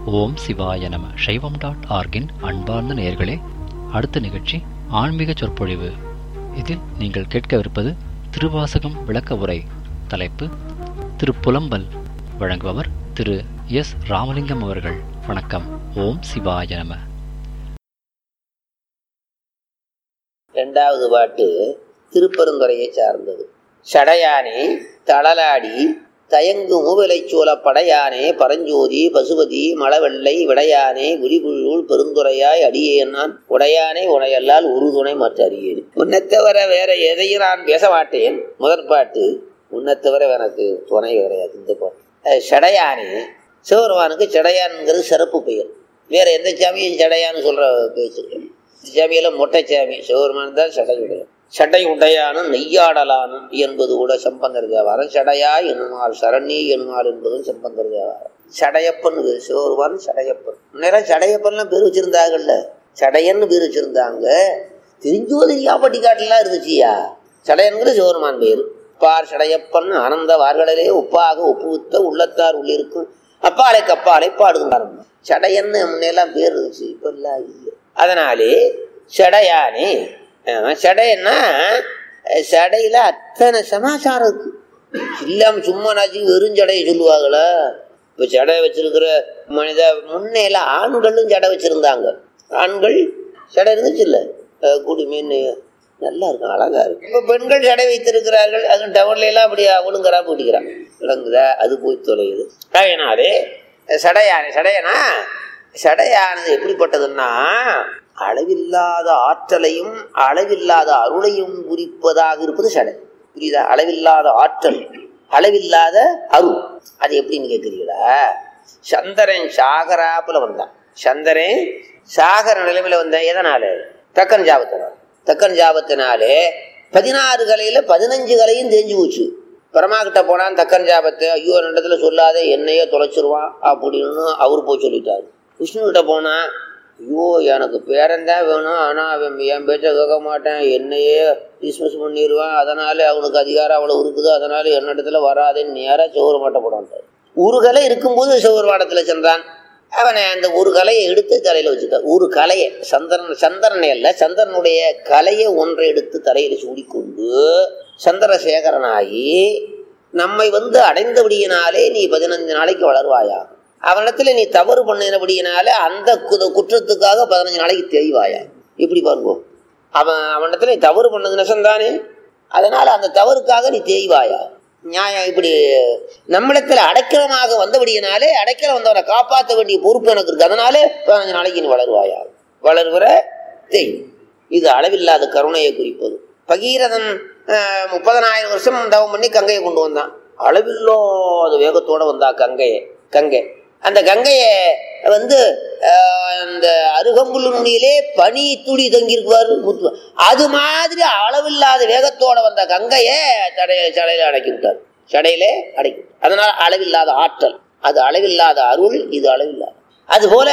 ஓம் சிவாய நம சைவம் டாட் ஆர்கின் அன்பார்ந்த நேயர்களே அடுத்த நிகழ்ச்சி ஆன்மீக சொற்பொழிவு இதில் நீங்கள் கேட்கவிருப்பது திருவாசகம் விளக்க உரை தலைப்பு திரு புலம்பல் வழங்குபவர் திரு எஸ் ராமலிங்கம் அவர்கள் வணக்கம் ஓம் சிவாய நம இரண்டாவது பாட்டு திருப்பெருந்துறையை சார்ந்தது சடையானே தளலாடி தயங்கு மூவிலைச் சூழ படையானே பரஞ்சோதி பசுபதி மலவெள்ளை விடையானே விழிபுள்ளூர் பெருந்துரையாய் அடியேன் நான் உடையானே உடையல்லால் உறுதுணை மற்ற அறியேன் உன்னை தவிர வேற எதையும் நான் பேச மாட்டேன் முதற் பாட்டு உன்னை தவிர எனக்கு துணை கிடையாது இந்த பாட்டு அஹ் சடையானே சிவபெருமானுக்கு சடையான்ங்கிறது சிறப்பு பெயர் வேற எந்த சாமியும் சடையான்னு சொல்ற பேச்சு சாமியில மொட்டை சாமி சிவபெருமான் தான் சடையுடைய சடை உடையானும் நெய்யாடலானும் என்பது கூட செம்பந்தர் தேவாரம் சடையா எனுமால் சரணி எனுமால் என்பதும் செம்பந்தர் தேவாரம் சடையப்பன் பேரு சிவபெருமான் சடையப்பன் முன்னேறம் சடையப்பன்லாம் பேர் வச்சிருந்தாங்கல்ல சடையன்னு பேர் வச்சிருந்தாங்க தெரிஞ்சோ தெரியாம காட்டுலாம் இருந்துச்சியா சடையன்கிற சிவபெருமான் பேர் பார் சடையப்பன் ஆனந்த வார்களிலே உப்பாக ஒப்புவித்த உள்ளத்தார் உள்ளிருக்கும் அப்பாலை கப்பாலை பாடுகிறார் சடையன்னு முன்னெல்லாம் பேர் இருந்துச்சு இப்ப எல்லாம் இல்லை அதனாலே சடையானே சடைன்னா சடையில அத்தனை சமாச்சாரம் இருக்கு இல்லாம சும்மா நாச்சு வெறும் சடையை சொல்லுவாங்களா இப்ப சடை வச்சிருக்கிற மனித முன்னையில ஆண்களும் சடை வச்சிருந்தாங்க ஆண்கள் சடை இருந்துச்சு இல்ல குடி மீன் நல்லா இருக்கும் அழகா இருக்கு இப்ப பெண்கள் சடை வைத்திருக்கிறார்கள் அது டவுன்ல எல்லாம் அப்படி ஒழுங்கரா பிடிக்கிறான் விளங்குதா அது போய் தொலையுது அதனாலே சடையானை சடையனா சடையானது எப்படிப்பட்டதுன்னா அளவில்லாத ஆற்றலையும் அளவில்லாத அருளையும் குறிப்பதாக இருப்பது சடை புரியுதா அளவில்லாத ஆற்றல் அளவில்லாத அருள் அது எப்படின்னு கேட்குறீங்களா சந்திரன் சாகராப்புல வந்தான் சந்திரன் சாகர நிலைமையில வந்தான் எதனால தக்கன் ஜாபத்தினால தக்கன் ஜாபத்தினாலே பதினாறு கலையில பதினஞ்சு கலையும் தெரிஞ்சு போச்சு பரமா கிட்ட போனான் தக்கன் ஜாபத்தை ஐயோ இடத்துல சொல்லாத என்னையே தொலைச்சிருவான் அப்படின்னு அவர் போய் சொல்லிட்டாரு விஷ்ணு கிட்ட போனா ஐயோ எனக்கு பேரன்தான் வேணும் ஆனால் அவன் என் பேச்சை கேட்க மாட்டேன் என்னையே டிஸ்மிஸ் பண்ணிடுவான் அதனால அவனுக்கு அதிகாரம் அவ்வளோ இருக்குது அதனால என்னிடத்துல வராதுன்னு நேராக சௌர மாட்டப்படான்ட்டார் ஒரு கலை இருக்கும்போது சௌரவாடத்தில் சென்றான் அவனை அந்த ஒரு கலையை எடுத்து தலையில் வச்சுட்டான் ஒரு கலையை சந்திரன் சந்திரனை அல்ல சந்திரனுடைய கலையை ஒன்றை எடுத்து தலையில் சூடிக்கொண்டு சந்திரசேகரனாகி நம்மை வந்து அடைந்தபடியினாலே நீ பதினஞ்சு நாளைக்கு வளர்வாயா அவனிடத்துல நீ தவறு பண்ணினபடியினால அந்த குற்றத்துக்காக பதினஞ்சு நாளைக்கு தேய்வாயா இப்படி பாருங்க அவன் அவனிடத்துல நீ தவறு பண்ணது நெசந்தானே அதனால அந்த தவறுக்காக நீ தேய்வாயா நியாயம் இப்படி நம்மிடத்துல அடைக்கலமாக வந்தபடியினாலே அடைக்கலம் வந்தவரை காப்பாற்ற வேண்டிய பொறுப்பு எனக்கு இருக்கு அதனாலே பதினஞ்சு நாளைக்கு நீ வளருவாயா வளர்கிற தேய் இது அளவில்லாத கருணையை குறிப்பது பகீரதன் முப்பதனாயிரம் வருஷம் தவம் பண்ணி கங்கையை கொண்டு வந்தான் அளவில்லாத வேகத்தோட வந்தா கங்கையை கங்கை அந்த கங்கையை வந்து அந்த அருகம்புல் நுனியிலே பனி துளி தங்கியிருக்குவார் முத்து அது மாதிரி அளவில்லாத வேகத்தோட வந்த கங்கையை தடைய சடையில அடக்கி விட்டார் சடையிலே அடக்கி அதனால அளவில்லாத ஆற்றல் அது அளவில்லாத அருள் இது அளவில்லாத அது போல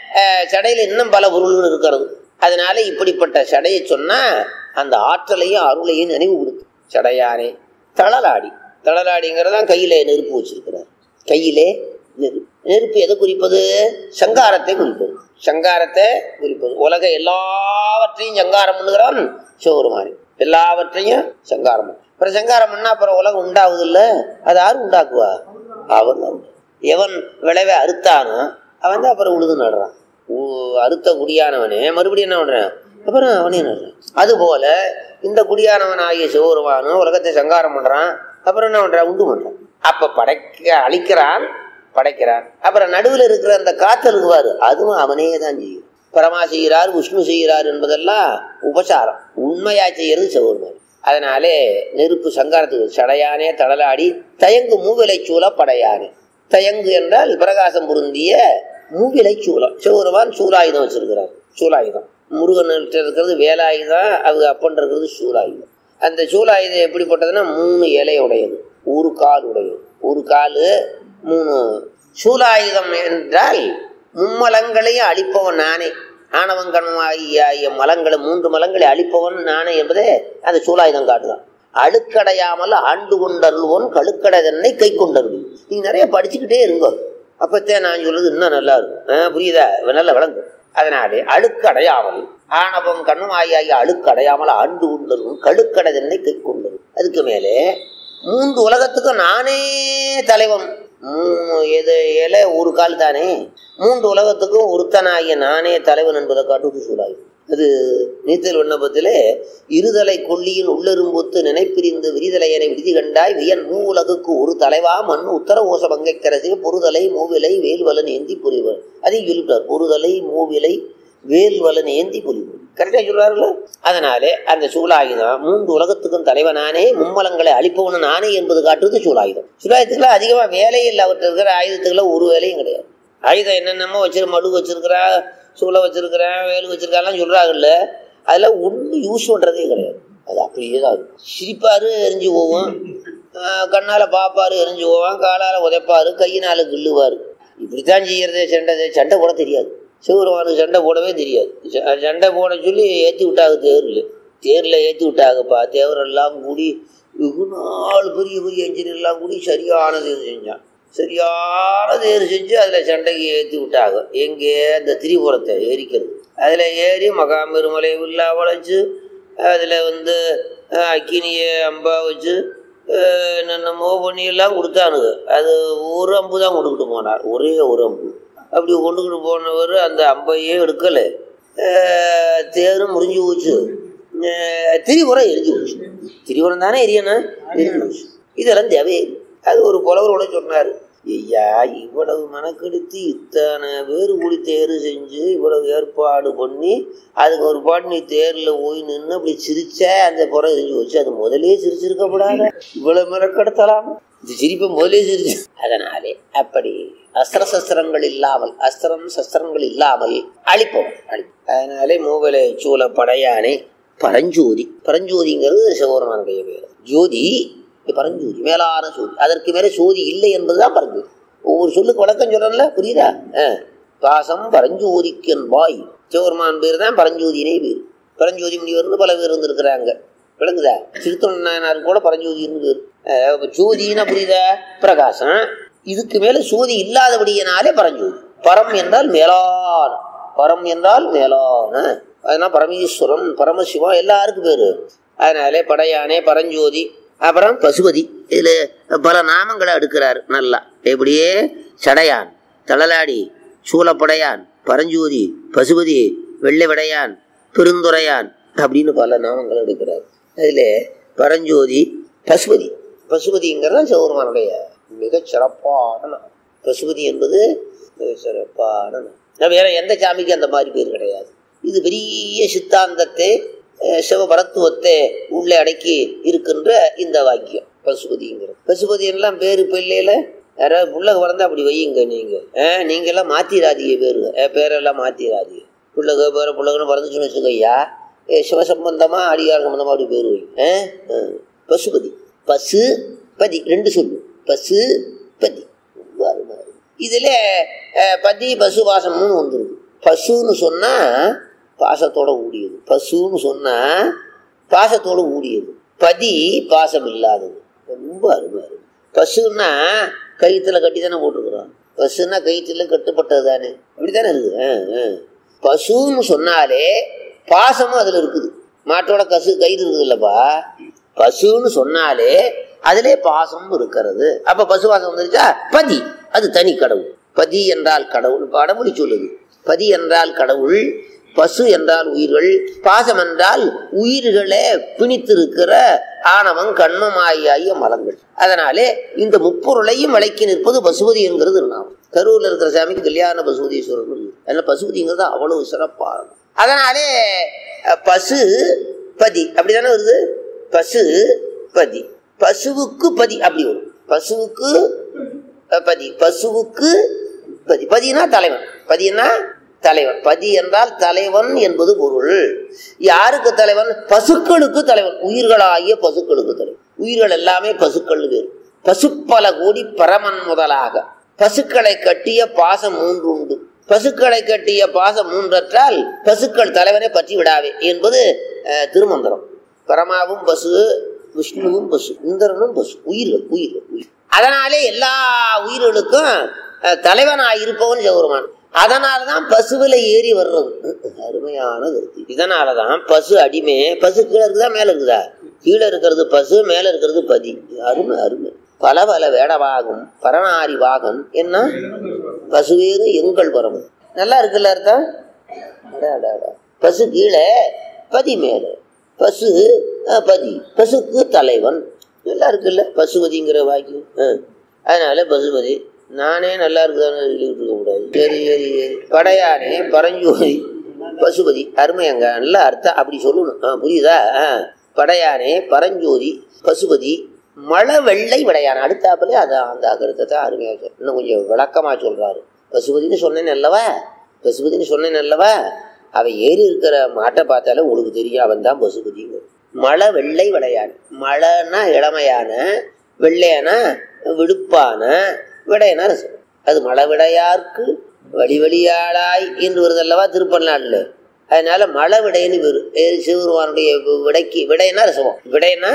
சடையில இன்னும் பல பொருள்கள் இருக்கிறது அதனால இப்படிப்பட்ட சடையை சொன்னா அந்த ஆற்றலையும் அருளையும் நினைவு கொடுத்து சடையானே தளலாடி தளலாடிங்கிறதான் கையில நெருப்பு வச்சிருக்கிறார் கையிலே நெருப்பு நெருப்பு எதை குறிப்பது சங்காரத்தை குறிப்பது சங்காரத்தை குறிப்பது உலக எல்லாவற்றையும் சங்காரம் பண்ணுகிறான் சிவபெருமானி எல்லாவற்றையும் சங்காரம் அப்புறம் சங்காரம் பண்ணா அப்புறம் உலகம் உண்டாகுது இல்ல அது யாரு உண்டாக்குவா அவன் எவன் விளைவை அறுத்தானோ அவன் தான் அப்புறம் உழுது நடுறான் அறுத்த குடியானவனே மறுபடியும் என்ன பண்றான் அப்புறம் அவனே நடுறான் அது போல இந்த குடியானவன் ஆகிய சிவபெருமானும் உலகத்தை சங்காரம் பண்றான் அப்புறம் என்ன பண்றான் உண்டு பண்றான் அப்ப படைக்க அழிக்கிறான் படைக்கிறான் அப்புறம் நடுவில் இருக்கிற அந்த காத்தல் இருக்குவாரு அதுவும் அவனே தான் செய்யும் பரமா செய்கிறார் விஷ்ணு செய்கிறார் என்பதெல்லாம் உபசாரம் உண்மையா செய்யறது சிவபெருமான் அதனாலே நெருப்பு சங்காரத்துக்கு சடையானே தளலாடி தயங்கு மூவிலை சூழ படையானே தயங்கு என்றால் பிரகாசம் பொருந்திய மூவிலை சூலம் சிவபெருமான் சூலாயுதம் வச்சிருக்கிறார் சூலாயுதம் முருகன் இருக்கிறது வேலாயுதம் அவங்க அப்பன் இருக்கிறது சூலாயுதம் அந்த சூலாயுதம் எப்படிப்பட்டதுன்னா மூணு இலை உடையது ஒரு கால் உடையது ஒரு கால் மூணு சூலாயுதம் என்றால் மும்மலங்களையும் அழிப்பவன் நானே ஆணவங்கணமாகிய மலங்களை மூன்று மலங்களை அழிப்பவன் நானே என்பதே அந்த சூலாயுதம் காட்டுதான் அழுக்கடையாமல் ஆண்டு கொண்டருள்வோன் கழுக்கடை தன்னை கை கொண்டருள் நீங்க நிறைய படிச்சுக்கிட்டே இருங்க அப்பத்தான் நான் சொல்றது இன்னும் நல்லா இருக்கும் ஆ, புரியுதா இவன் நல்லா விளங்கும் அதனாலே அழுக்கு அடையாமல் ஆணவம் கண்ணுமாயாகி அழுக்கு அடையாமல் ஆண்டு கொண்டரும் கழுக்கடை தன்னை கை கொண்டரும் அதுக்கு மேலே மூன்று உலகத்துக்கும் நானே தலைவன் மூ- எது இலை ஒரு கால் தானே மூன்று உலகத்துக்கும் ஒருத்தனாகிய நானே தலைவன் என்பதை காட்டுவது சூடாகும் அது நீத்தல் விண்ணப்பத்திலே இருதலை கொல்லியின் உள்ளெரும்பொத்து நினைப்பிரிந்து விரிதலையனை விடுதி கண்டாய் வியன் மூ உலகுக்கு ஒரு தலைவா மண் உத்தர ஓச பங்கைக்கரசே பொறுதலை மூவிலை வேல்வலன் ஏந்தி புரிவர் அதையும் சொல்லிவிட்டார் பொறுதலை மூவிலை வேல்வலன் ஏந்தி புரிவர் கரெக்டா சொல்றாருல்ல அதனாலே அந்த சூலாயுதம் மூன்று உலகத்துக்கும் தலைவனானே மும்மலங்களை அழிப்பவனு நானே என்பது காட்டுறது சூலாயுதம் சூலாயுதத்துக்குள்ள அதிகமா வேலையே இல்லை அவர்கிட்ட இருக்கிற ஆயுதத்துக்குள்ள ஒரு வேலையும் கிடையாது ஆயுதம் என்னென்னமோ வச்சிரு மடு வச்சிருக்கிறா சூளை வச்சிருக்கிறேன் வேலு வச்சிருக்காலாம் சொல்றாங்கல்ல அதெல்லாம் ஒன்றும் யூஸ் பண்றதே கிடையாது அது அப்படியே தான் இருக்கும் சிரிப்பாரு எரிஞ்சு போவோம் ஆஹ் கண்ணால பாப்பாரு எரிஞ்சு போவான் காலால உதைப்பாரு கையினால கிள்ளுவாரு இப்படித்தான் செய்யறது சண்டை சண்டை போட தெரியாது சிவருமானுக்கு சண்டை போடவே தெரியாது ச- சண்டை போட சொல்லி ஏற்றி விட்டாங்க தேரில் தேரில் ஏற்றி விட்டாங்கப்பா தேவரெல்லாம் கூடி வெகு நாள் பெரிய பெரிய என்ஜினியர் எல்லாம் கூடி சரியான தேர் செஞ்சான் சரியான தேர் செஞ்சு அதில் சண்டைக்கு ஏற்றி விட்டாங்க எங்கே அந்த திரிபுரத்தை எரிக்கிறது அதில் ஏறி மகாபெருமலை வில்லா வளைச்சு அதில் வந்து அஹ், அக்கினியை அம்பா வச்சு அஹ், என்னென்னமோ பண்ணி எல்லாம் கொடுத்தானுங்க அது ஒரு அம்பு தான் கொண்டுக்கிட்டு போனார் ஒரே ஒரு அம்பு அப்படி கொண்டுக்கிட்டு போனவர் அந்த அம்பையே எடுக்கலை தேரும் முறிஞ்சு போச்சு அஹ், திரிபுரம் எரிஞ்சு போச்சு திரிபுரம் தானே எரியணும் எரிஞ்சு போச்சு இதெல்லாம் தேவையில்லை அது ஒரு புலவரோட சொன்னார் ஐயா இவ்வளவு மெனக்கெடுத்து இத்தனை பேர் கூடி தேர் செஞ்சு இவ்வளவு ஏற்பாடு பண்ணி அதுக்கு ஒரு பாட்டு நீ தேரில் போய் நின்று அப்படி சிரிச்ச அந்த புறம் எரிஞ்சு போச்சு அது முதலே சிரிச்சிருக்கப்படாத இவ்வளவு மெனக்கெடுத்தலாம் இது சிரிப்பை முதலே சிரிச்சு அதனாலே அப்படி அஸ்திர சஸ்திரங்கள் இல்லாமல் அஸ்திரம் சஸ்திரங்கள் இல்லாமல் அழிப்போம் அழிப்போம் அதனாலே மூவலை சூழ படையானை பரஞ்சோதி பரஞ்சோதிங்கிறது சிவபெருமானுடைய பேர் ஜோதி இது பரஞ்சோதி மேலான சோதி அதற்கு மேலே சோதி இல்லை என்பதுதான் பரஞ்சோதி ஒவ்வொரு சொல்லுக்கு வழக்கம் சொல்றேன்ல புரியுதா ஆ. பாசம் பரஞ்சோதிக்கன்பாய் சிவபெருமான் பேர் தான் பரஞ்சோதினே பேர் பரஞ்சோதி முனிவர்னு பல பேர் இருந்திருக்கிறாங்க விளங்குதா திருத்தொண்டானார் கூட பரஞ்சோதின்னு பேர் அஹ் அப்ப ஜோதினா புரியுதா பிரகாசம் இதுக்கு மேல சோதி இல்லாதபடியினாலே பரஞ்சோதி பரம் என்றால் மேலான பரம் என்றால் மேலான அதனால பரமேஸ்வரன் பரமசிவா எல்லாருக்கும் பேரு அதனாலே படையானே பரஞ்சோதி அப்புறம் பசுபதி இதுல பல நாமங்களை எடுக்கிறார் நல்லா எப்படியே சடையான் தளலாடி சூலப்படையான் பரஞ்சோதி பசுபதி வெள்ளை விடையான் பெருந்துரையான் அப்படின்னு பல நாமங்கள் எடுக்கிறார் அதில் பரஞ்சோதி பசுபதி பசுபதிங்கிறது சிவபெருமானுடைய மிகச் சிறப்பான நாமம் பசுபதி என்பது மிகச் சிறப்பான நாமம் நான் வேற எந்த சாமிக்கும் அந்த மாதிரி பேர் கிடையாது இது பெரிய சித்தாந்தத்தை அஹ், சிவபரத்துவத்தை உள்ளே அடக்கி இருக்கின்ற இந்த வாக்கியம் பசுபதிங்கிறது பசுபதி எல்லாம் பேரு பிள்ளையில யாராவது புள்ள பிறந்தா அப்படி வையுங்க நீங்க அஹ், நீங்க எல்லாம் மாத்திராதீங்க பேரு அஹ், பேரெல்லாம் மாத்திராதீங்க புள்ளக பேர புள்ளகன்னு பிறந்துச்சுன்னு வச்சுக்கோ ஐயா ஏ, சிவசம்பந்தமா அடியார் சம்பந்தமா அப்படி பேர் வை அஹ், அஹ். பசுபதி பசு பதி ரெண்டு சொல்லு பசு பதி ரொம்ப அருமை அருமை. இதுல அஹ், பதி பசு பாசம் மூணு வந்துருக்கு பசுன்னு சொன்னா பாசத்தோட கூடியது பசுன்னு சொன்னா பாசத்தோட கூடியது பதி பாசம் இல்லாதது ரொம்ப அருமை அருமை பசுன்னா கயிற்றுல கட்டி தானே போட்டிருக்கிறோம் பசுன்னா கயிற்றுல கட்டுப்பட்டது தானே அப்படித்தானே இருக்குது ஆ, ஆ. பசுன்னு சொன்னாலே பாசமும் அதுல இருக்குது மாட்டோட கசு கயிறு இருக்குது இல்லப்பா பசுன்னு சொன்னாலே அதிலே பாசம் இருக்கிறது அப்ப பசுவாசம் வந்துருச்சா பதி அது தனி கடவுள் பதி என்றால் கடவுள் படமொழி சொல்லுது பதி என்றால் கடவுள் பசு என்றால் உயிர்கள் பாசம் என்றால் உயிர்களே பிணித்திருக்கிற ஆணவம் கண்மமாகிய மலங்கள் அதனாலே இந்த முப்பொருளையும் விளக்கி நிற்பது பசுபதி என்கிறது நாம் கரூர்ல இருக்கிற சாமிக்கு கல்யாண பசுபதீஸ்வரர் அதனால பசுபதிங்கிறது அவ்வளவு சிறப்பானது அதனாலே அஹ், பசு பதி அப்படிதானே வருது பசு பதி பசுவுக்கு பதி அப்படி வரும் பசுவுக்கு அஹ், பதி பசுவுக்கு பதி பதினா தலைவன் பதினா தலைவன் பதி என்றால் தலைவன் என்பது பொருள் யாருக்கு தலைவன் பசுக்களுக்கு தலைவன் உயிர்களாகிய பசுக்களுக்கு தலைவன் உயிர்கள் எல்லாமே பசுக்கள் பேர் பசுப்பல கோடி பரமன் முதலாக பசுக்களை கட்டிய பாசம் மூன்று உண்டு பசுக்களை கட்டிய பாசம் மூன்றற்றால் பசுக்கள் தலைவனை பற்றி விடாவே என்பது அஹ், திருமந்திரம் பரமாவும் பசு விஷ்ணுவும் பசு இந்திரனும் பசு உயிர்கள் உயிர்கள் உயிர் அதனாலே எல்லா உயிர்களுக்கும் அஹ், தலைவனாய் இருப்பவன் சிவபெருமான் அதனாலதான் பசுவில ஏறி வர்றது அருமையான கருத்து இதனாலதான் பசு அடிமை பசு கீழே இருக்குதா மேல இருக்குதா கீழே இருக்கிறது பசு மேல இருக்கிறது பதி அருமை அருமை பல பல வேடவாகும் பரணாரி வாகன் என்ன பசுவேறு எங்கள் வரம் நல்லா இருக்குல்ல அர்த்தம் அடா, அடா, அடா. பசு கீழே பதி மேலே பசு அஹ், பதி பசுக்கு தலைவன் நல்லா இருக்குல்ல பசுபதிங்கிற வாக்கியம் அஹ். அதனால பசுபதி நானே நல்லா இருக்குதான்னு சொல்லிட்டு இருக்க கூடாது சரி சரி சரி படையானே பரஞ்சோதி பசுபதி அருமையங்க நல்ல அர்த்தம் அப்படி சொல்லணும் ஆ, புரியுதா ஆ. படையானே பரஞ்சோதி பசுபதி மழை வெள்ளை விடையான் அடுத்தாப்புல அது அந்த கருத்தை தான் அருமையாக சொல் இன்னும் கொஞ்சம் விளக்கமா சொல்றாரு பசுபதினு சொன்னேன் அல்லவா பசுபதினு சொன்னேன் அல்லவா அவ ஏறி இருக்கிற மாட்டை பார்த்தாலே உங்களுக்கு தெரியும் அவன் தான் பசுபதிங்க மழை வெள்ளை விடையான் மழைன்னா இளமையான வெள்ளையான விடுப்பான விடையனா ரசம் அது மழை விடையார்க்கு வழி வழியாளாய் என்று வருதல்லவா திருப்பநாளில் அதனால மழை விடைன்னு பேரு ஏ- சிவபெருமானுடைய வி- விடைக்கு விடைனா ரசமம் விடைனா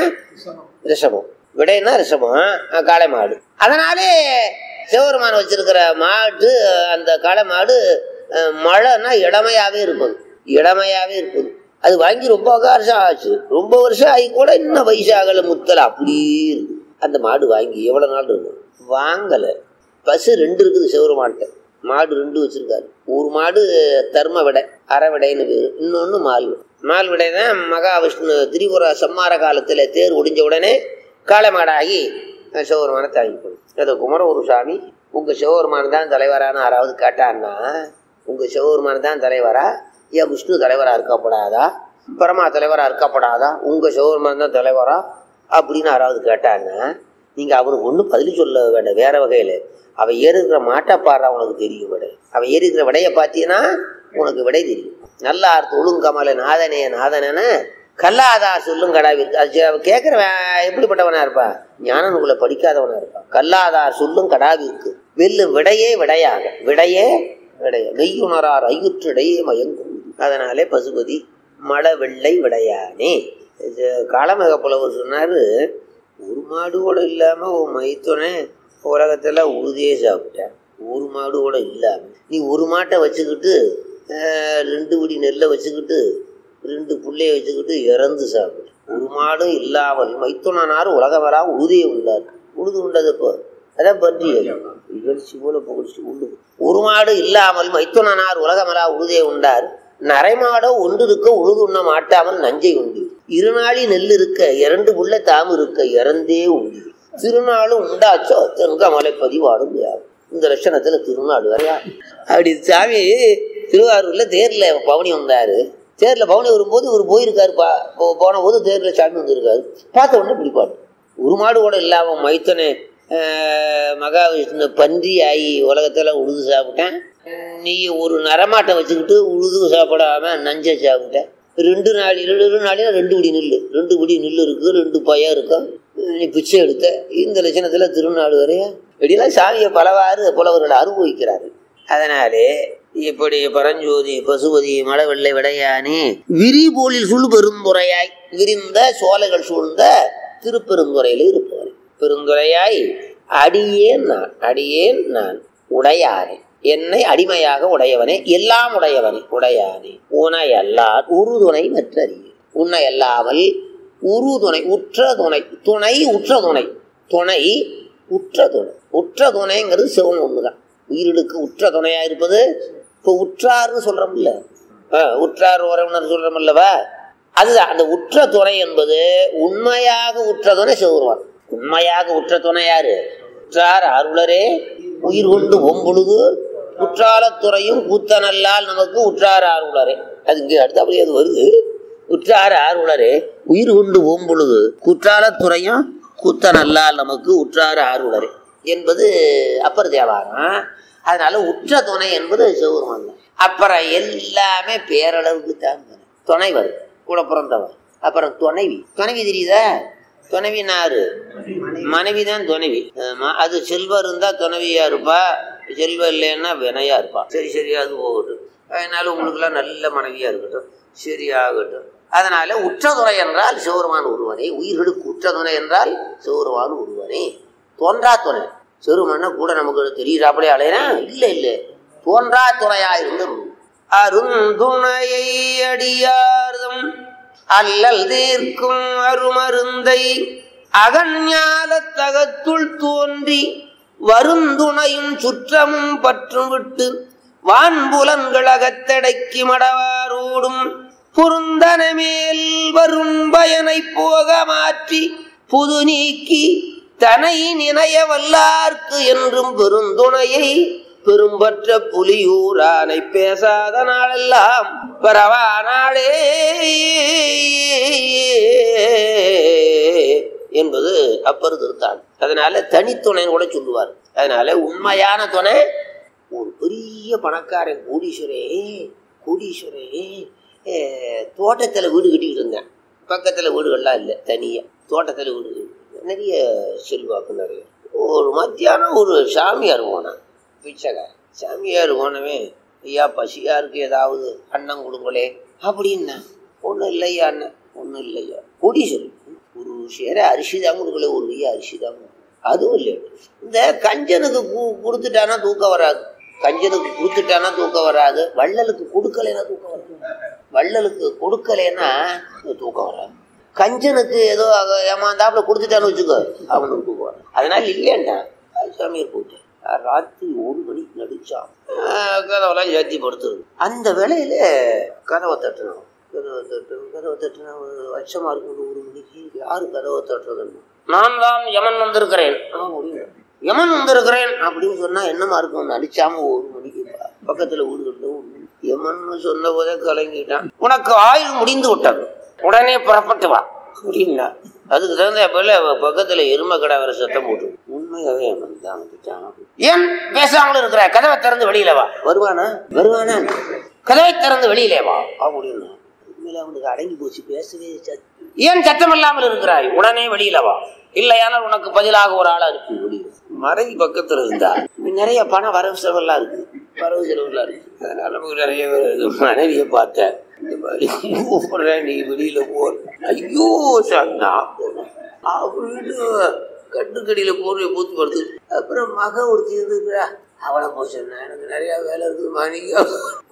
ரிஷபம் விடைனா ரிஷபம் அஹ் காளை மாடு அதனாலே சிவபெருமான் வச்சிருக்கிற மாடு அந்த காளை மாடு அஹ், மழைன்னா இளமையாவே இருப்பது இளமையாவே இருப்பது அது வாங்கி ரொம்ப வருஷம் ஆச்சு ரொம்ப வருஷம் ஆகி கூட இன்னும் வயசாகல முத்தல அப்படியே இருக்கு அந்த மாடு வாங்கி எவ்வளவு நாள் இருக்கும் வாங்கல பசு ரெண்டு இருக்குது சிவபெருமான்கிட்ட மாடு ரெண்டு வச்சிருக்காரு ஒரு மாடு தர்ம விடை அரை விடைன்னு பேரு இன்னொன்னு மால் விடை மால் விடை தான் மகாவிஷ்ணு திரிபுர சம்மார காலத்துல தேர் ஒடிஞ்ச உடனே காளை மாடாகி அஹ், சிவபெருமானை தாங்கி போடும் அது குமரகுரு சாமி உங்க சிவபெருமான் தான் தலைவரான்னு யாராவது கேட்டான்னா உங்க சிவபெருமான் தான் தலைவரா ஏன் விஷ்ணு தலைவரா இருக்கப்படாதா பரமா தலைவரா இருக்கப்படாதா உங்க சிவபெருமான் தான் தலைவரா அப்படின்னு யாராவது கேட்டான்னா நீங்க அவனுக்கு ஒன்றும் பதில் சொல்ல வேண்டாம் வேற வகையில அவ ஏறுகிற மாட்டை பாடுறா உனக்கு தெரியும் விடை அவ ஏறுகிற விடையை பார்த்தீங்கன்னா உனக்கு விடை தெரியும் நல்லா ஒழுங்கமல நாதனே நாதனன கல்லாதா சொல்லும் கடாவிற்கு அது அவ கேட்கிறவன் எப்படிப்பட்டவனா இருப்பா ஞான நூலை படிக்காதவனா இருப்பான் கல்லாதார் சொல்லும் கடாவிற்கு வெல்லு விடையே விடையாக விடையே விடைய மெய்யுணரார் ஐயுற்றிடையே மயங்கும் அதனாலே பசுபதி மழை வெள்ளை விடையானே இது காளமேக புலவர் சொன்னாரு ஒரு மாடு கூட இல்லாம உன் மைத்துனே உலகத்துல உறுதியே சாப்பிட்டேன் ஒரு மாடு கூட இல்லாம நீ ஒரு மாட்டை வச்சுக்கிட்டு ஆஹ், ரெண்டு பிடி நெல்லை வச்சுக்கிட்டு ரெண்டு புள்ளைய வச்சுக்கிட்டு இறந்து சாப்பிடு ஒரு மாடும் இல்லாமல் மைத்துனனார் உலகமெல்லாம் உறுதியை உண்டார் உழுது உண்டது இப்போ அதான் பன்றி இகழ்ச்சி போல புகழ்ச்சி உண்டு ஒரு மாடு இல்லாமல் மைத்துனனார் உலகமெல்லாம் உறுதியை உண்டார் நரைமாடோ ஒன்று இருக்க உழுது உண்ண மாட்டாமல் நஞ்சை உண்டு இருநாளி நெல் இருக்க இரண்டு புள்ள தாம் இருக்க இறந்தே உண்டு திருநாளும் உண்டாச்சோ தென்கமலை பதிவாடும் யார் இந்த லட்சணத்துல திருநாள் வரையா அப்படி சாமி திருவாரூர்ல தேர்ல பவனி வந்தாரு தேர்ல பவனி வரும்போது இவர் போயிருக்காரு பா போ- போன போது தேர்ல சாமி வந்திருக்காரு பார்த்த உடனே பிடிப்பாடு ஒரு மாடு கூட இல்லாம மைத்தனே ஆஹ், மகாவிஷ்ணு பன்றி ஆகி உலகத்துல உழுது சாப்பிட்டேன் நீ ஒரு நரமாட்டை வச்சுக்கிட்டு உழுது சாப்பிடாம நஞ்சை சாப்பிட்ட ரெண்டு நாள் ரெண்டு நாளையும் ரெண்டு பிடி நெல் ரெண்டு பிடி நெல் இருக்கு ரெண்டு பயம் இருக்கும் நீ பிச்சை எடுத்த இந்த லட்சணத்துல திருநாள் வரையா இப்படியெல்லாம் சாமியை பலவாறு புலவர்கள் அனுபவிக்கிறாரு அதனாலே இப்படி பரஞ்சோதி பசுபதி மலை வெள்ளை விடையானே விரிபோலில் சுழு பெருந்துறையாய் விரிந்த சோலைகள் சூழ்ந்த திருப்பெருந்துறையில் இருப்பவர் பெருந்துறையாய் அடியேன் நான் அடியேன் நான் உடையானே என்னை அடிமையாக உடையவனே எல்லாம் உடையவனே உடையானே உனை அல்லார் உறுதுணை மற்றறிய உன்னை அல்லாமல் உறுதுணை உற்ற துணை துணை உற்ற துணை துணை உற்ற துணை உற்ற துணைங்கிறது சிவன் ஒண்ணுதான் உயிரினுக்கு உற்ற துணையா இருப்பது இப்போ உற்றார்னு சொல்றோம்ல ஆ, உற்றார் உறவினர் சொல்றோம் அல்லவா அதுதான் அந்த உற்ற துணை என்பது உண்மையாக உற்ற துணை சிவருவான் உண்மையாக உற்ற துணை யாரு உற்றார் அருளரே உயிர் கொண்டு ஒம்பொழுது குற்றாலத்துறையும் கூத்தனல்லால் நமக்கு உற்றார் ஆர்வலரே அது இங்கே அடுத்தபடி அது வருது உற்றார் ஆர்வலரே உயிர் கொண்டு ஓம்பொழுது குற்றாலத்துறையும் கூத்தனல்லால் நமக்கு உற்றார் ஆர்வலரே என்பது அப்பர் தேவாரம் அதனால உற்ற துணை என்பது சிவபெருமான் தான் அப்புறம் எல்லாமே பேரளவுக்கு தான் துணை. துணை வரும் கூட பிறந்தவன் அப்புறம் துணைவி துணைவி தெரியுதா துணைவி நாரு மனைவி தான் துணைவி ஆமா, அது செல்வம் இருந்தா துணைவியா இருப்பா செல்வம் இல்லைன்னா வினையா இருப்பா சரி சரி அது போகட்டும் அதனால உங்களுக்குலாம் நல்ல மனைவியா இருக்கட்டும் சரி ஆகட்டும் அதனால உற்ற துணை என்றால் சிவருமான் ஒருவனே உயிர்களுக்கு உற்ற துணை என்றால் சிவருமான் ஒருவனே தோன்றா துணை சிறுமண்ண கூட நமக்கு தெரியுறாப்பலே அலையிறான் இல்ல இல்ல தோன்றா துணையா இருந்து அருந்துணையை அடியார்தம் அல்லல் தீர்க்கும் அருமருந்தை அகஞாலத்தகத்துள் தோன்றி வருந்துணையும் சுற்றமும் பற்றும் விட்டு வான்புலன்கள் அகத்தடைக்கு மடவாரோடும் புருந்தன மேல் வரும் பயனை போக மாற்றி புது நீக்கி தனை நினைய வல்லார்க்கு என்றும் பெருந்துணையை பெரும்பற்ற புலியூரானை பேசாத நாளெல்லாம் பரவா நாளே என்பது அப்பர் திருத்தான் அதனால தனித்துணைன்னு கூட சொல்லுவார் அதனால உண்மையான துணை ஒரு பெரிய பணக்காரன் கோடீஸ்வரே கோடீஸ்வரே தோட்டத்தில் வீடு கட்டிக்கிட்டு இருந்தேன் பக்கத்தில் வீடுகள்லாம் இல்லை தனியாக தோட்டத்தில் வீடு நிறைய செல்வாக்கு நிறைய ஒரு மத்தியானம் ஒரு சாமியார் போனான் பிச்சைக்காரன் சாமியார் போனவே ஐயா பசியா இருக்கு ஏதாவது அன்னம் கொடுங்களே அப்படின்னா ஒன்றும் இல்லையா அண்ணன் ஒன்றும் இல்லையா கொடி சொல்லு ஒரு சேர அரிசி தான் கொடுக்கல ஒரு ஐயா அரிசி தான் அதுவும் இல்லை இந்த கஞ்சனுக்கு கு- கொடுத்துட்டானா தூக்கம் வராது கஞ்சனுக்கு கொடுத்துட்டானா தூக்கம் வராது வள்ளலுக்கு கொடுக்கலைன்னா தூக்கம் வராது வள்ளலுக்கு கொடுக்கலைன்னா தூக்கம் வராது கஞ்சனுக்கு ஏதோ அக- ஏமாந்தாப்புல கொடுத்துட்டான்னு வச்சுக்கோ அவனுக்கு தூக்கம் வராது அதனால இல்லைன்ட்டான் சாமியார் போயிட்டேன் ராத்திரி ஒரு மணிக்கு நடிச்சான் ஆஹ் கதவெல்லாம் ஏற்றி படுத்துருது அந்த வேலையில கதவை தட்டணும் கதவை தட்டு கதவை தட்டுனா ஒரு வருஷமா இருக்கும் ஒரு மணிக்கு யாரு கதவை தட்டுறதுன்னு நான் தான் யமன் வந்திருக்கிறேன் ஆ, முடியல. யமன் வந்திருக்கிறேன் அப்படின்னு சொன்னா என்னமா இருக்கும் நடிச்சாம ஒரு மணிக்கு ப- பக்கத்துல வீடு கட்டவும் யமன் சொன்ன போதே கலங்கிட்டான் உனக்கு ஆயுள் முடிந்து விட்டது உடனே புறப்பட்டு வா அப்படின்னா அதுக்கு தகுந்த போல பக்கத்துல எருமை கடை வர சத்தம் போட்டு உண்மையாவே யமன் தான் வந்துட்டான் ஏன் பேசாமல் இருக்கிற கதவை திறந்து வெளியில வா வருவானா வருவானா கதவை திறந்து வெளியிலே வா அப்படின்னா உண்மையில அவனுக்கு அடங்கி போச்சு பேசவே சத்- ஏன் சத்தம் இல்லாமல் இருக்கிறாய் உடனே வெளியில வா இல்லையானால் உனக்கு பதிலாக ஒரு ஆளை அனுப்பி வெளியில மறைவி பக்கத்துல இருந்தா நிறைய பண வரவு செலவெல்லாம் இருக்கு வரவு செலவெல்லாம் இருக்கு அதனால நமக்கு நிறைய மனைவியை பார்த்தேன் இந்த மாதிரி கூப்பிடுறேன் நீ வெளியில போ ஐயோ சாமி, நான் போறேன். அப்படின்னு கட்டுக்கடியில போர்வையை பூத்து படுத்து அப்புறம் மக ஒருத்தி இருந்துக்கிறா அவளை போக சொன்னேன் எனக்கு நிறைய வேலை இருக்குது மாணிக்க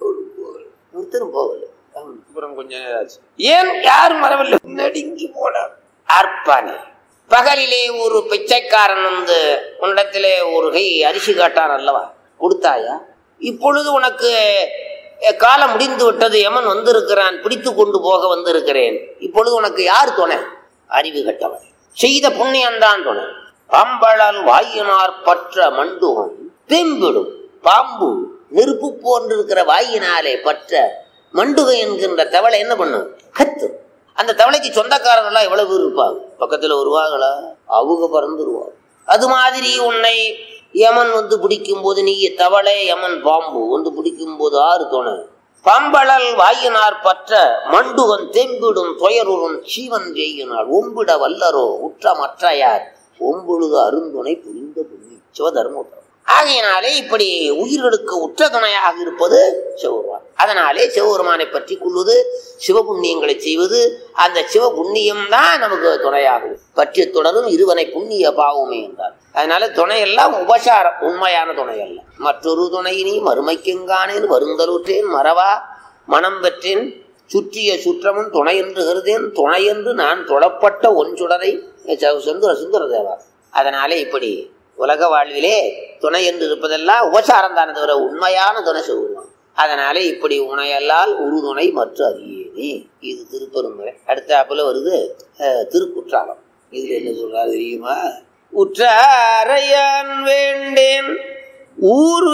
ஒருத்தரும் போகல அப்புறம் கொஞ்ச நேரம் ஆச்சு ஏன் யாரும் வரவில்லை நடுங்கி போனார் அர்ப்பானே பகலிலே ஒரு பிச்சைக்காரன் வந்து உன்னிடத்திலே ஒரு கை அரிசி காட்டான் அல்லவா கொடுத்தாயா இப்பொழுது உனக்கு அஹ், காலம் முடிந்து விட்டது யமன் வந்திருக்கிறான் பிடித்து கொண்டு போக வந்திருக்கிறேன் இப்பொழுது உனக்கு யார் துணை அறிவு கட்டவன் செய்த புண்ணியம்தான் துணை பாம்பளால் வாயினார் பற்ற மண்டுவன் தேம்பிடும் பாம்பு நெருப்பு போன்றிருக்கிற வாயினாலே பற்ற மண்டுகை என்கின்ற தவளை என்ன பண்ணும் கத்து அந்த தவளைக்கு சொந்தக்காரர்களா எவ்வளவு பேர் இருப்பாங்க பக்கத்துல வருவாங்களா அவங்க பறந்துருவாங்க அது மாதிரி உன்னை யமன் வந்து பிடிக்கும் போது நீ தவளை யமன் பாம்பு வந்து பிடிக்கும் போது ஆறு துணை பாம்பளல் வாயினார் பற்ற மண்டுவன் தேம்பிடும் துயருறும் சீவன் செய்யினாள் ஒம்பிட வல்லரோ உற்றமற்றையார் ஒம்பொழுது அருந்துணை புரிந்த புண்ணி சிவதர்மபுரம் ஆகையினாலே இப்படி உயிர்களுக்கு உற்ற துணையாக இருப்பது சிவபெருமான் அதனாலே சிவபெருமானை பற்றி கொள்வது சிவபுண்ணியங்களை செய்வது அந்த சிவபுண்ணியம் தான் நமக்கு துணையாகும் பற்றிய தொடரும் இருவனை புண்ணிய பாவமே என்றார் அதனால துணையெல்லாம் உபசாரம் உண்மையான துணை அல்ல மற்றொரு துணையினி மறுமைக்கெங்கானேன் வருந்தலுற்றேன் மறவா மனம் பெற்றேன் சுற்றிய சுற்றமும் துணை என்று கருதேன் துணை என்று நான் தொடப்பட்ட ஒன்றுடரை சுந்தர சுந்தர தேவா அதனாலே இப்படி உலக வாழ்விலே துணை என்று இருப்பதெல்லாம் உபசாரம் தானே தவிர உண்மையான துணை சொல்லுவான் அதனாலே இப்படி உணையல்லால் உரு துணை மற்ற அறியேனே இது திருப்பெருமுறை அடுத்தாப்புல வருது அஹ், திருக்குற்றாலம் இதுல என்ன சொல்றாரு தெரியுமா உற்றாரையான் வேண்டேன் ஊர்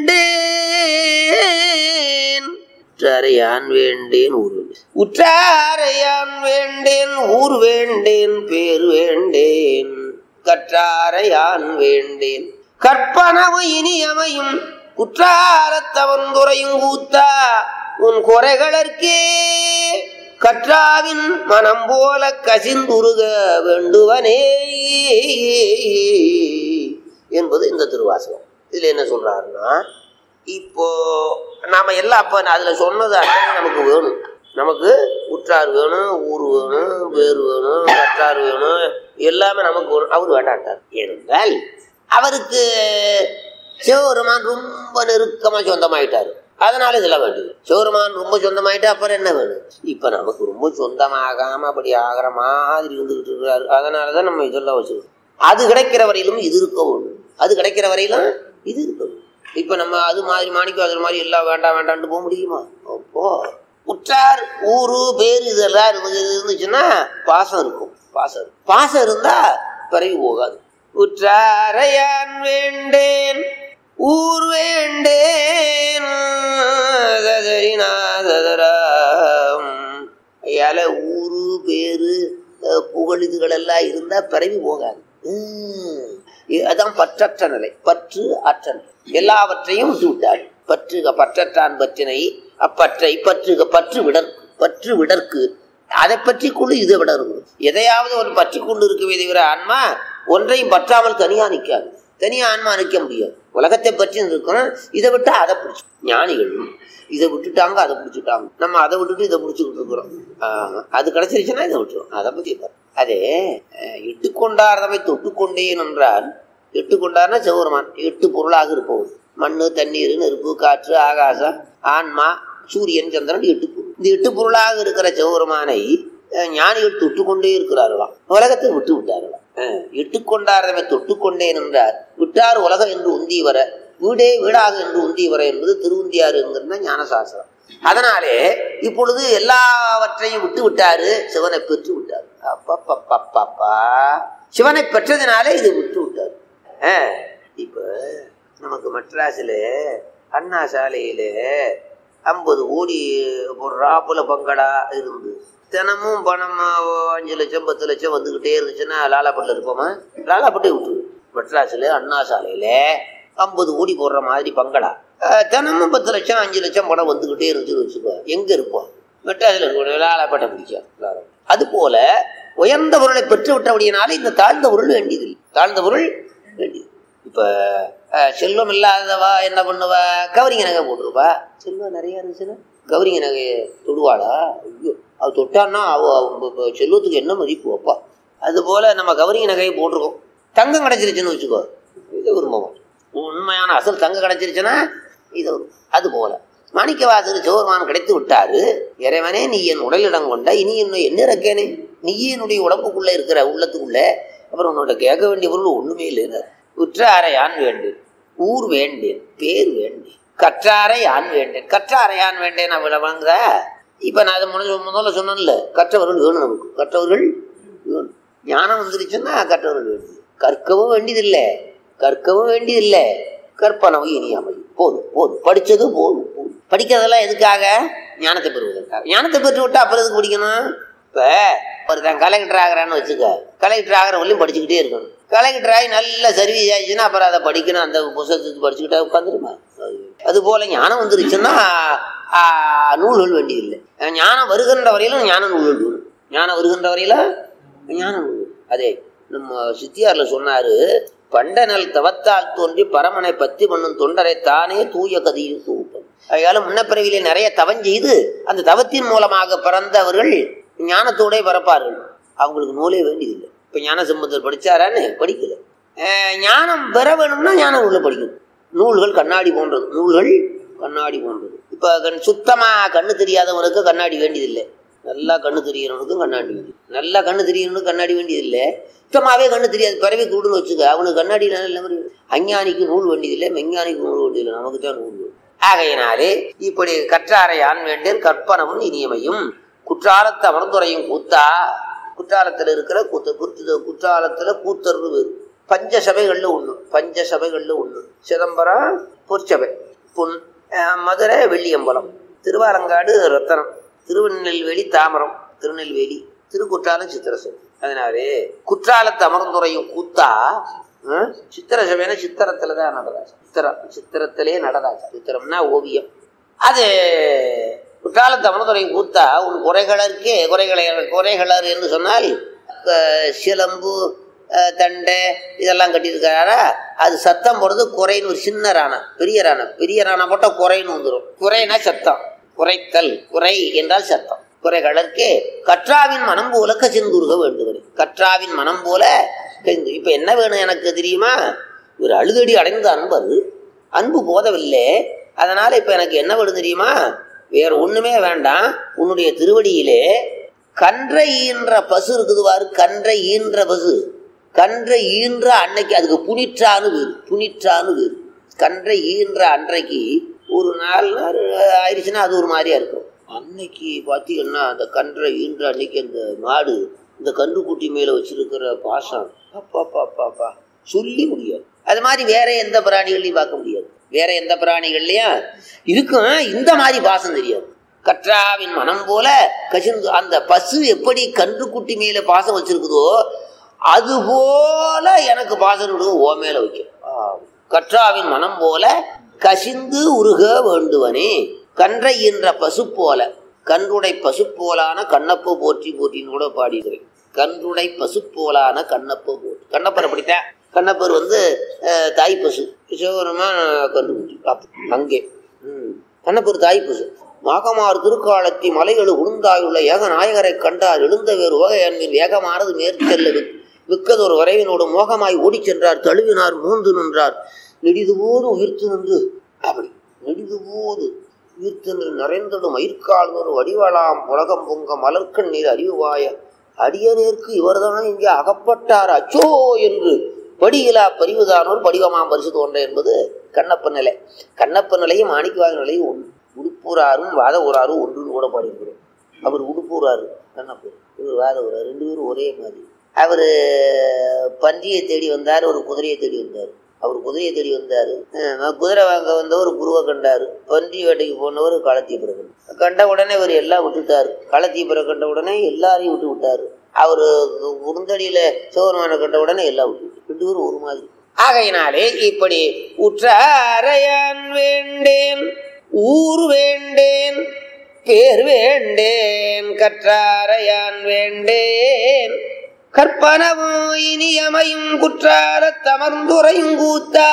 வேண்டேன் உற்றாரையான் வேண்டேன் ஊர் வேண்டேன் உற்றாரையான் வேண்டேன் ஊர் வேண்டேன் பேர் வேண்டேன் கற்றாரையான் வேண்டேன் கற்பனவு இனி அமையும் குற்றாலத்தவன் துறையும் கூத்தா உன் குறைகளற்கே கற்றாவின் மனம் போல கசிந்துருக வேண்டுவனே என்பது இந்த திருவாசகம் இதுல என்ன சொல்றாருன்னா இப்போ நாம எல்லாம் அப்ப அதுல சொன்னது அத்தனை நமக்கு வேணும் நமக்கு உற்றார் வேணும் ஊர் வேணும் பேர் வேணும் கற்றார் வேணும் எல்லாமே நமக்கு வேணும் அவர் வேண்டாட்டார் ஏனென்றால் அவருக்கு சிவபெருமான் ரொம்ப நெருக்கமா சொந்தமாயிட்டாரு அதனால இதெல்லாம் வேண்டியது சிவபெருமான் ரொம்ப சொந்தமாயிட்டா அப்புறம் என்ன வேணும் இப்ப நமக்கு ரொம்ப சொந்தமாகாம அப்படி ஆகிற மாதிரி இருந்துகிட்டு இருக்கிறாரு அதனாலதான் நம்ம இதெல்லாம் வச்சுக்கணும் அது கிடைக்கிற வரையிலும் இது இருக்க ஒண்ணு அது கிடைக்கிற வரையிலும் இது இருக்கணும் இப்ப நம்ம அது மாதிரி மாணிக்கம் அது மாதிரி எல்லாம் வேண்டாம் வேண்டாம்னு போக முடியுமா அப்போ உற்றார் ஊரு பேரு இதெல்லாம் இருந்து இருந்துச்சுன்னா பாசம் இருக்கும் பாசம் இருக்கும். பாசம் இருந்தா பிறகு போகாது உற்றாரையான் வேண்டேன் ஊர் வேண்டேன் ததரிநாதராம். ஐயால ஊரு பேரு அஹ், புகழ் இதுகள் எல்லாம் இருந்தா பிறவி போகாது உம். இ- அதான் பற்றற்ற நிலை பற்று அற்ற நிலை எல்லாவற்றையும் விட்டு விட்டாள் பற்றுக பற்றற்றான் பற்றினை அப்பற்றை பற்றுக பற்று விடற்கு பற்று விடற்கு அதை பற்றி கொண்டு இதை விட இருக்கும் எதையாவது ஒரு பற்றி கொண்டு இருக்கவே தவிர ஆன்மா ஒன்றையும் பற்றாமல் தனியா நிற்காது தனியா ஆன்மா நிற்க முடியாது உலகத்தை பற்றி இருக்கணும் இதை விட்டு அதை பிடிச்சி ஞானிகள் இதை விட்டுட்டாங்க அதை பிடிச்சிட்டாங்க நம்ம அதை விட்டுட்டு இதை பிடிச்சிக்கிட்டு இருக்கிறோம் ஆமா. அது கிடைச்சிருச்சுன்னா இதை விட்டுரும் அதை பத்தி பாரு. அதே அஹ், இட்டு கொண்டார்தமை தொட்டு கொண்டேன் என்றால் எட்டு கொண்டார்னா சிவபெருமான் எட்டு பொருளாக இருப்பவர் மண்ணு தண்ணீர் நெருப்பு காற்று ஆகாசம் ஆன்மா சூரியன் சந்திரன் எட்டு பொருள் இந்த எட்டு பொருளாக இருக்கிற சிவபெருமானை அஹ், ஞானிகள் தொட்டு கொண்டே இருக்கிறார்களாம் உலகத்தை விட்டு விட்டார்களாம் அஹ், இட்டு கொண்டார்தமை தொட்டு கொண்டேன் என்றார் விட்டார் உலகம் என்று உந்தி வர வீடே வீடாக என்று உந்தி வர என்பது திருவுந்தியாறு என்கிற ஞானசாஸ்திரம் அதனாலே இப்பொழுது எல்லாவற்றையும் விட்டு விட்டாரு சிவனை பெற்று விட்டாரு அப்பப்பப்பப்பா சிவனை பெற்றதினாலே இது விட்டு விட்டாரு ஆ, இப்ப நமக்கு மெட்ராஸில் அண்ணா சாலையில ஐம்பது கோடி ஒரு ராப்புல பங்கடா இருந்து தினமும் பணம் அஞ்சு லட்சம் பத்து லட்சம் வந்துக்கிட்டே இருந்துச்சுன்னா லாலாப்பட்டில் இருப்போமா லாலாப்பட்டை விட்டுரு மெட்ராஸில் அண்ணா சாலையில ஐம்பது கோடி போடுற மாதிரி பங்களா அஹ், தினமும் பத்து லட்சம் அஞ்சு லட்சம் பணம் வந்துக்கிட்டே இருந்துச்சுன்னு வச்சுக்கோ எங்க இருப்போம் மெட்ராஸில் இருக்க லாலாப்பட்டை பிடிச்சா அது போல உயர்ந்த பொருளை பெற்று விட்டபடியினால இந்த தாழ்ந்த பொருள் வேண்டியதில்லை தாழ்ந்த பொருள் வேண்டியது இப்போ செல்வம் இல்லாதவா என்ன பண்ணுவா கவரிங்க நகை போட்டுருப்பா செல்வம் நிறைய இருந்துச்சுன்னா கவரிங்க நகையை தொடுவாளா ஐயோ அது தொட்டான்னா அவ அவ- அவ செல்வத்துக்கு என்ன மதிப்பு அப்பா அது போல நம்ம கவரிங்க நகையை போட்டிருக்கோம் தங்கம் கிடைச்சிருச்சுன்னு வச்சுக்கோ இதை விரும்ப மாட்டோம் உண்மையான அசல் தங்கம் கிடைச்சிருச்சுன்னா இதை விரும்பும். அது போல மாணிக்கவாசர் சிவபெருமான் கிடைத்து விட்டாரு இறைவனே நீ என் உடலிடம் கொண்ட இனி இன்னும் என்ன இருக்கேனே நீயே என்னுடைய உடம்புக்குள்ள இருக்கிற உள்ளத்துக்குள்ள அப்புறம் உன்னோட கேட்க வேண்டிய பொருள் ஒண்ணுமே இல்லை உற்றாரை யான் வேண்டேன் ஊர் வேண்டேன் பேர் வேண்டேன் கற்றாரை யான் வேண்டேன் கற்றாரை யான் வேண்டேன் அவளை வாங்குதா இப்ப நான் அதை முதல்ல முதல்ல சொன்னேன்ல கற்றவர்கள் வேணும் நமக்கு கற்றவர்கள் வேணும் ஞானம் வந்துருச்சுன்னா கற்றவர்கள் வேணும் கற்கவும் வேண்டியதில்லை கற்கவும் வேண்டியதில்லை கற்பனவும் இனி அமையும் போதும் போதும் படிச்சது போதும் போதும் படிக்கிறதெல்லாம் எதுக்காக ஞானத்தை பெறுவதற்காக ஞானத்தை பெற்று விட்டா அப்புறம் எதுக்கு படிக்கணும் இப்ப ஒருத்தன் கலெக்டர் ஆகிறான்னு வச்சுக்க கலெக்டர் ஆகிற வரையும் படிச்சுக்கிட்டே இருக்கணும் கலெக்டர் ஆகி நல்ல சர்வீஸ் ஆயிடுச்சுன்னா அப்புறம் அதை படிக்கணும் அந்த புத்தகத்தை படிச்சுக்கிட்டா உட்காந்துருமா அது போல ஞானம் வந்துருச்சுன்னா ஆ, நூல்கள் வேண்டியதில்லை ஞானம் வருகின்ற வரையிலும் ஞான நூல்கள் வேணும் ஞானம் வருகின்ற வரையில ஞான நூல் அதே நம்ம சித்தியார்ல சொன்னாரு பண்டனல் தவத்தால் தோன்றி பரமனை பத்தி பண்ணும் தொண்டரை தானே தூய கதியில் தூப்பன் அதனால முன்னப்பிறவிலே நிறைய தவம் செய்து அந்த தவத்தின் மூலமாக பிறந்தவர்கள் ஞானத்தோடே பிறப்பார்கள் அவங்களுக்கு நூலே வேண்டியதில்லை இப்ப ஞான சம்பந்தர் படிச்சாரான்னு படிக்கல அஹ் ஞானம் பெற வேணும்னா ஞான நூலை படிக்கணும் நூல்கள் கண்ணாடி போன்றது நூல்கள் கண்ணாடி போன்றது இப்ப கண் சுத்தமா கண்ணு தெரியாதவனுக்கு கண்ணாடி வேண்டியதில்லை நல்லா கண்ணு தெரியறவனுக்கும் கண்ணாடி வேண்டியது நல்லா கண்ணு தெரியறவனுக்கு கண்ணாடி வேண்டியதில்லை சுத்தமாவே கண்ணு தெரியாது பிறவி கூடுன்னு வச்சுக்க அவனுக்கு கண்ணாடி நல்ல மாதிரி அஞ்ஞானிக்கு நூல் வேண்டியதில்லை மெஞ்ஞானிக்கு நூல் வேண்டியதில்லை நமக்கு தான் நூல் வேணும். ஆகையினாலே இப்படி கற்றாரை ஆண் வேண்டேன் கற்பனமும் இனியமையும் குற்றாலத்து அமர்ந்துரையும் கூத்தா குற்றாலத்தில் இருக்கிற கூத்த குற்று குற்றாலத்துல கூத்தர்னு பேரு பஞ்ச சபைகள்ல ஒண்ணு பஞ்ச சபைகள்ல ஒண்ணு சிதம்பரம் பொற்சபை புன் அஹ் மதுரை வெள்ளியம்பலம் திருவாலங்காடு ரத்தனம் திருநெல்வேலி தாமரம் திருநெல்வேலி திருக்குற்றாலம் சித்திரசபை அதனாலே குற்றாலத்து அமர்ந்துரையும் கூத்தா அஹ், சித்திர சபைனா சித்திரத்துல தான் நடராஜா சித்திரம் சித்திரத்திலே நடராஜா சித்திரம்னா ஓவியம் அது குற்றாலத்து அமர்ந்துரையும் கூத்தா உன் குறைகளற்கே குறைகளை குறைகளர் என்று சொன்னால் அஹ், சிலம்பு அஹ், தண்டை இதெல்லாம் கட்டியிருக்காரா அது சத்தம் போடுறது குறைன்னு ஒரு சின்ன ராணா பெரிய ராணா பெரிய ராணா போட்டால் குறைன்னு வந்துடும் குறைனா சத்தம் குறைத்தல் குறை என்றால் சத்தம் குறைகளற்கே கற்றாவின் மனம் போல கசிந்துருக வேண்டுகிறேன் கற்றாவின் மனம் போல கசிந்து இப்ப என்ன வேணும் எனக்கு தெரியுமா ஒரு அழுதடி அடைந்த அன்பர் அன்பு போதவில்லை அதனால இப்ப எனக்கு என்ன வேணும் தெரியுமா வேற ஒண்ணுமே வேண்டாம் உன்னுடைய திருவடியிலே கன்றை ஈன்ற பசு இருக்குது பாரு கன்றை ஈன்ற பசு கன்றை ஈன்ற அன்னைக்கு அதுக்கு புனிற்றானு வீடு புனிற்றானு வீடு கன்றை ஈன்ற அன்றைக்கு ஒரு நாலு நாள் ஆயிடுச்சுன்னா அது ஒரு மாதிரியா இருக்கும் அன்னைக்கு பார்த்தீங்கன்னா அந்த கன்றை ஈன்ற அன்னைக்கு அந்த மாடு இந்த கன்றுக்குட்டி மேல வச்சிருக்கிற பாசம் அப்பா அப்பா அப்பா சொல்லி முடியாது அது மாதிரி வேற எந்த பிராணிகள்லையும் பார்க்க முடியாது வேற எந்த பிராணிகள்லயும் இருக்கும் இந்த மாதிரி பாசம் தெரியாது கற்றாவின் மனம் போல கசிந்து அந்த பசு எப்படி கன்றுக்குட்டி மேல பாசம் வச்சிருக்குதோ அது போல எனக்கு பாசம் விடுவோம் ஓ மேல வைக்கும் ஆ. கற்றாவின் மனம் போல கசிந்து உருக வேண்டுவனே கன்றை என்ற பசு போல கன்றுடை பசு போலான கண்ணப்ப போற்றி போற்றின்னு கூட பாடிக்கிறேன் கன்றுடை பசு போலான கண்ணப்ப போற்றி கண்ணப்பர் அப்படித்தான் கண்ணப்பர் வந்து அஹ், தாய் பசு சிவபெருமா கன்றுக்குட்டி அப்ப- அங்கே ம். கண்ணப்பர் தாய் பசு மாகமார் திருக்காலத்தி மலைகள் உளுந்தாயுள்ள ஏக நாயகரை கண்டார் எழுந்த வேறு வகையன்பின் வேகமானது மேற்செல்ல விக்- மிக்கதொரு வரைவினோடு மோகமாய் ஓடிச் சென்றார் தழுவினார் மூந்து நின்றார் நெடிது போது உயிர்த்து நின்று அப்படி நெடிது போது உயிர்த்து நின்று நிறைந்தடும் மயிர்கால்வர் வடிவலாம் உலகம் பொங்க மலர்க்கண் நீர் அறிவுவாய அடியனேற்கு இவர்தான் இங்கே அகப்பட்டார் அச்சோ என்று படியிலா பரிவுதானோர் படிவமாம் பரிசு தோன்ற என்பது கண்ணப்பன் நிலை கண்ணப்பன் நிலையும் மாணிக்கவாக நிலையும் ஒன்று உடுப்பூராரும் வாத ஊராரும் ஒன்றுன்னு கூட பாடியிருக்கிறோம் அவர் உடுப்பூராரு கண்ணப்பர் இவர் வாத ஊரார் ரெண்டு பேரும் ஒரே மாதிரி அவர் பன்றியை தேடி வந்தார் ஒரு குதிரையை தேடி வந்தார் அவர் குதிரையை தேடி வந்தார் குதிரை வாங்க வந்தவர் குருவை கண்டார் பன்றி வேட்டைக்கு போனவர் களத்தீபுரம் கண்டார். கண்ட உடனே இவர் எல்லாம் விட்டுட்டார் களத்தீபுரம் கண்ட உடனே எல்லாரையும் விட்டு விட்டார் அவர் உருந்தடியில சிவபெருமானை கண்ட உடனே எல்லாம் விட்டு விட்டார். ரெண்டு பேரும் ஒரு மாதிரி ஆகையினாலே இப்படி உற்றாரையான் வேண்டேன் ஊர் வேண்டேன் பேர் வேண்டேன் கற்றாரையான் வேண்டேன் கற்பனவும் இனியமையும் குற்றாரத் தமர்ந்துரையும் கூத்தா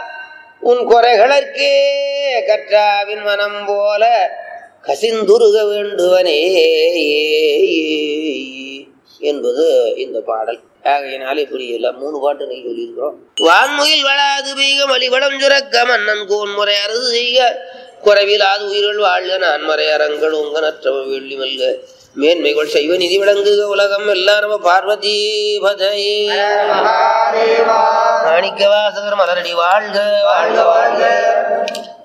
உன் குறைகளற்கே கற்றாவின் மனம் போல கசிந்துருக வேண்டுவனே என்பது இந்த பாடல் ஆகையினால இப்படி எல்லாம் மூணு பாட்டு நீ சொல்லியிருக்கிறோம் வான்முயில் வளாது பெய்க மலிவளம் சுரக்க மன்னன் கோன் முறை அரசு செய்க குறைவிலாது உயிர்கள் வாழ்க நான் மறை அறங்கள் உங்க நற்றவ வெள்ளி மல்க மேன்மைகள் செய்வ நிதி விளங்குக உலகம் எல்லாம் நம்ம பார்வதி பதையே மாணிக்க வாசகர் மலரடி வாழ்க வாழ்க வாழ்க